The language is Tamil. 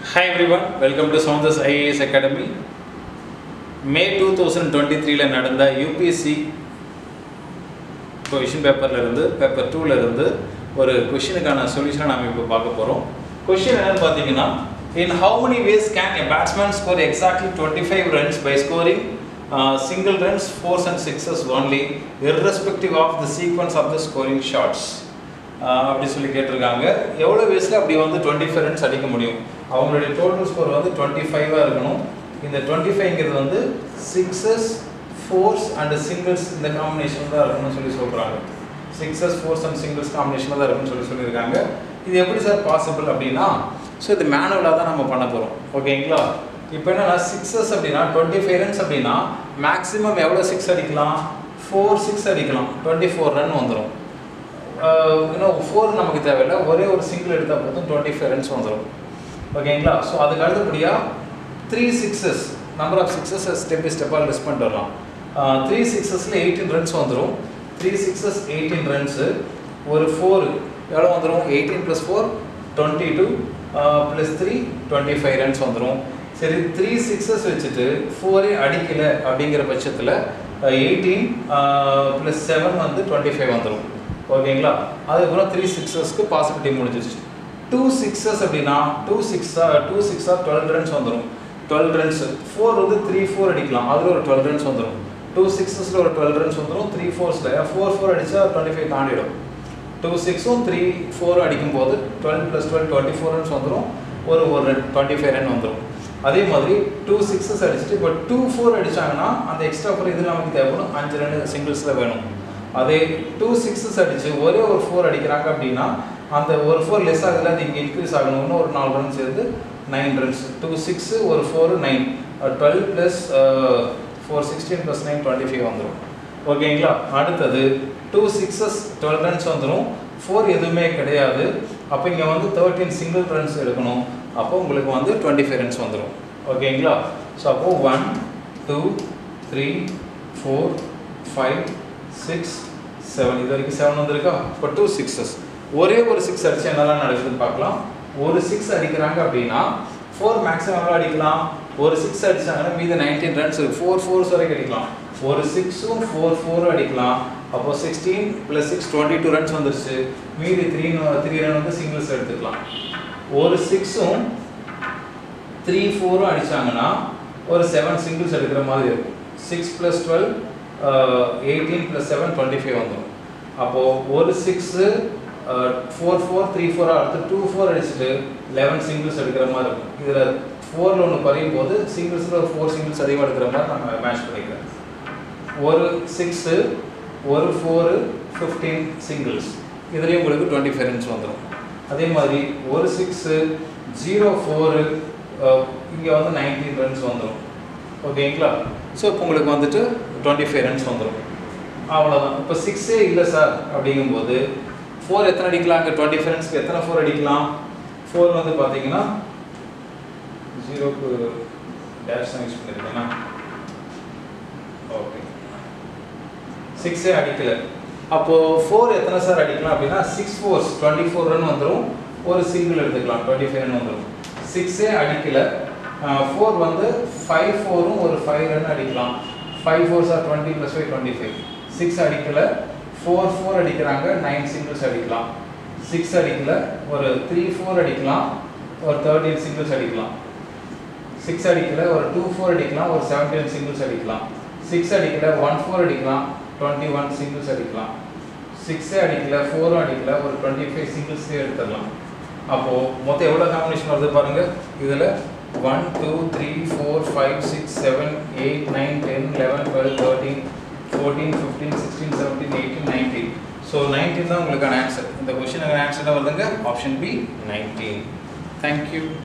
Hi everyone, welcome to Saunders IAS Academy. May two thousand twenty த்ரீல நடந்த யூபிஎஸ்சி கொஷின் பேப்பர்லேருந்து பேப்பர் டூலேருந்து ஒரு கொஷினுக்கான சொல்யூஷனை நாம் இப்போ பார்க்க போகிறோம் கொஷின் என்னன்னு பார்த்தீங்கன்னா in how many ways can a batsman score exactly twenty five runs by scoring single runs fours and sixes only irrespective of the sequence of the scoring shots அப்படி சொல்லி கேட்டிருக்காங்க எவ்வளோ வயசில் அப்படி வந்து டுவெண்ட்டி ஃபைவ் ரன்ஸ் அடிக்க முடியும் அவங்களுடைய டோட்டல் ஸ்கோர் வந்து டுவெண்ட்டி ஃபைவாக இருக்கணும் இந்த டுவெண்ட்டி ஃபைவ்ங்கிறது வந்து சிக்ஸஸ் ஃபோர்ஸ் அண்ட் சிங்கிள்ஸ் இந்த காம்பினேஷன் தான் இருக்கணும்னு சொல்லி சொல்கிறாங்க சிக்ஸஸ் ஃபோர்ஸ் அண்ட் சிங்கிள்ஸ் காம்பினேஷனில் தான் இருக்குன்னு சொல்லி சொல்லியிருக்காங்க இது எப்படி சார் பாசிபிள் அப்படின்னா ஸோ இது மேனுவலாக தான் நம்ம பண்ண போகிறோம் ஓகேங்களா இப்போ என்னன்னா சிக்ஸஸ் அப்படின்னா டுவெண்ட்டி ஃபைவ் ரன்ஸ் அப்படின்னா மேக்ஸிமம் எவ்வளோ சிக்ஸ் அடிக்கலாம் ஃபோர் சிக்ஸ் அடிக்கலாம் டுவெண்ட்டி ஃபோர் ரன் வந்துடும் இன்னும் ஃபோர் நமக்கு தேவையில்லை ஒரே ஒரு சிங்கிள் எடுத்தால் போதும் டுவெண்ட்டி ஃபைவ் ரன்ஸ் வந்துடும் ஓகேங்களா ஸோ அதுக்கு அடுத்தபடியாக three sixes number of sixes step by ஸ்டெப்பாக லிஸ்ட் பண்ணிட்டு வரலாம் த்ரீ சிக்ஸஸில் எயிட்டீன் ரன்ஸ் வந்துடும் த்ரீ சிக்ஸஸ் எயிட்டீன் ரன்ஸு ஒரு ஃபோர் எவ்வளோ வந்துடும் eighteen plus four twenty two plus three twenty five runs வந்துடும் சரி த்ரீ சிக்ஸஸ் வச்சுட்டு ஃபோரே அடிக்கலை அப்படிங்கிற பட்சத்தில் எயிட்டீன் ப்ளஸ் செவன் வந்து டுவெண்ட்டி ஃபைவ் வந்துடும் ஓகேங்களா அதுக்கப்புறம் த்ரீ சிக்ஸஸ்க்கு பாசிபிலிட்டி முடிஞ்சிருச்சு டூ சிக்ஸஸ் அப்படின்னா டூ சிக்ஸா டூ சிக்ஸா டுவெல் ரன்ஸ் வந்துடும் டுவெல் ரன்ஸ் ஃபோர் வந்து த்ரீ ஃபோர் அடிக்கலாம் அதில் ஒரு டுவெல் ரன்ஸ் வந்துடும் டூ சிக்ஸஸில் ஒரு டுவெல் ரன்ஸ் வந்துடும் த்ரீ ஃபோர்ஸில் ஃபோர் ஃபோர் அடித்தா டுவெண்ட்டி ஃபைவ் தாண்டிடும் டூ சிக்ஸும் த்ரீ ஃபோரும் அடிக்கும்போது twelve plus twelve twenty four runs வந்துடும் ஒரு ஒரு ரன் டுவெண்ட்டி ஃபைவ் ரன் வந்துடும் அதே மாதிரி டூ சிக்ஸஸ் அடிச்சுட்டு இப்போ டூ ஃபோர் அடித்தாங்கன்னா அந்த எக்ஸ்ட்ரா ஃபோர் இது நமக்கு தேவைப்படும் அஞ்சு ரன் சிங்கிள்ஸில் வேணும் அதே டூ சிக்ஸஸ் அடிச்சு ஒரே ஒரு ஃபோர் அடிக்கிறாங்க அப்படின்னா அந்த ஒரு ஃபோர் லெஸ் ஆகுதுல அது இங்கே இன்க்ரீஸ் ஆகணும்னு ஒரு நாலு ரன் சேர்த்து நைன் ரன்ஸ் டூ சிக்ஸு ஒரு four nine twelve plus four sixteen plus nine twenty five வந்துடும் ஓகேங்களா அடுத்தது டூ சிக்ஸஸ் டுவெல் ரன்ஸ் வந்துடும் ஃபோர் எதுவுமே கிடையாது அப்போ இங்கே வந்து தேர்ட்டீன் சிங்கிள் ரன்ஸ் எடுக்கணும் அப்போ உங்களுக்கு வந்து டுவெண்ட்டி ஃபைவ் ரன்ஸ் வந்துடும் ஓகேங்களா ஸோ அப்போது one two three four five six seven இது வரைக்கும் செவன் வந்திருக்கா இப்போ டூ சிக்ஸஸ் ஒரே ஒரு சிக்ஸ் அடிச்சு என்னெல்லாம் நடக்குதுன்னு பார்க்கலாம் ஒரு சிக்ஸ் அடிக்கிறாங்க அப்படின்னா ஃபோர் மேக்ஸிமம் எவ்வளோ அடிக்கலாம் ஒரு சிக்ஸ் அடிச்சாங்கன்னா மீது நைன்டீன் ரன்ஸ் ஃபோர் ஃபோர்ஸ் வரைக்கும் அடிக்கலாம் ஒரு சிக்ஸும் ஃபோர் ஃபோரும் அடிக்கலாம் அப்போ sixteen plus six twenty two runs வந்துருச்சு மீதி த்ரீ த்ரீ ரன் வந்து சிங்கிள்ஸ் எடுத்துக்கலாம் ஒரு சிக்ஸும் த்ரீ ஃபோரும் அடித்தாங்கன்னா ஒரு செவன் சிங்கிள்ஸ் எடுக்கிற மாதிரி இருக்கும் six plus twelve eighteen plus seven twenty five வந்துடும் அப்போது ஒரு சிக்ஸு ஃபோர் ஃபோர் த்ரீ ஃபோராக அடுத்து டூ ஃபோர் அடிச்சுட்டு லெவன் சிங்கிள்ஸ் எடுக்கிற மாதிரி இருக்கும் இதில் ஃபோரில் ஒன்று குறையும் போது சிங்கிள்ஸில் ஒரு ஃபோர் சிங்கிள்ஸ் அதிகமாக எடுக்கிற மாதிரி நம்ம மேட்ச் பண்ணிக்கிறோம் ஒரு சிக்ஸு ஒரு ஃபோரு ஃபிஃப்டீன் சிங்கிள்ஸ் இதுலேயும் உங்களுக்கு டுவெண்ட்டி ஃபைவ் ரன்ஸ் வந்துடும் அதே மாதிரி ஒரு சிக்ஸு ஜீரோ ஃபோரு இங்கே வந்து நைன்டீன் ரன்ஸ் வந்துடும் ஓகேங்களா ஸோ இப்போ உங்களுக்கு வந்துட்டு டுவெண்ட்டி ஃபைவ் ரன்ஸ் வந்துடும் அவ்வளோதான் இப்போ சிக்ஸே இல்லை சார் அப்படிங்கும்போது ஃபோர் எத்தனை அடிக்கலாம் அங்கே டுவெண்ட்டி ஃபைவ் ரன்ஸ்க்கு எத்தனை ஃபோர் அடிக்கலாம் ஃபோர் வந்து பார்த்தீங்கன்னா ஜீரோக்கு டேஷ் தான் யூஸ் பண்ணியிருக்கேன்னா ஓகே சிக்ஸே அடிக்கலை அப்போது ஃபோர் எத்தனை சார் அடிக்கலாம் அப்படின்னா six fours twenty four run வந்துடும் ஒரு சிங்கிள் எடுத்துக்கலாம் டுவெண்ட்டி ஃபைவ் ரன் வந்துடும் சிக்ஸே அடிக்கலை ஃபோர் வந்து ஃபைவ் ஃபோரும் ஒரு ஃபைவ் ரன் அடிக்கலாம் five fours or twenty plus five twenty five six அடிக்கலை ஃபோர் ஃபோர் அடிக்கிறாங்க நைன் சிங்கிள்ஸ் அடிக்கலாம் சிக்ஸ் அடிக்கலை ஒரு த்ரீ ஃபோர் அடிக்கலாம் ஒரு தேர்ட்டீன் சிங்கிள்ஸ் அடிக்கலாம் சிக்ஸ் அடிக்கலை ஒரு டூ ஃபோர் அடிக்கலாம் ஒரு செவன்டீன் சிங்கிள்ஸ் அடிக்கலாம் சிக்ஸ் அடிக்கலை ஒன் ஃபோர் அடிக்கலாம் டுவெண்ட்டி ஒன் சிங்கிள்ஸ் அடிக்கலாம் சிக்ஸே அடிக்கல ஃபோரும் அடிக்கல ஒரு டுவெண்ட்டி ஃபைவ் சிங்கிள்ஸே எடுத்துடலாம் அப்போது மொத்தம் எவ்வளோ காம்பினேஷன் வருது பாருங்கள் இதில் one two three four five six seven eight nine ten eleven twelve thirteen fourteen fifteen sixteen seventeen eighteen nineteen so nineteen தான் உங்களுக்கான ஆன்சர் இந்த கொஷினுக்கான ஆன்சர் தான் வருதுங்க ஆப்ஷன் பி நைன்டீன் தேங்க்யூ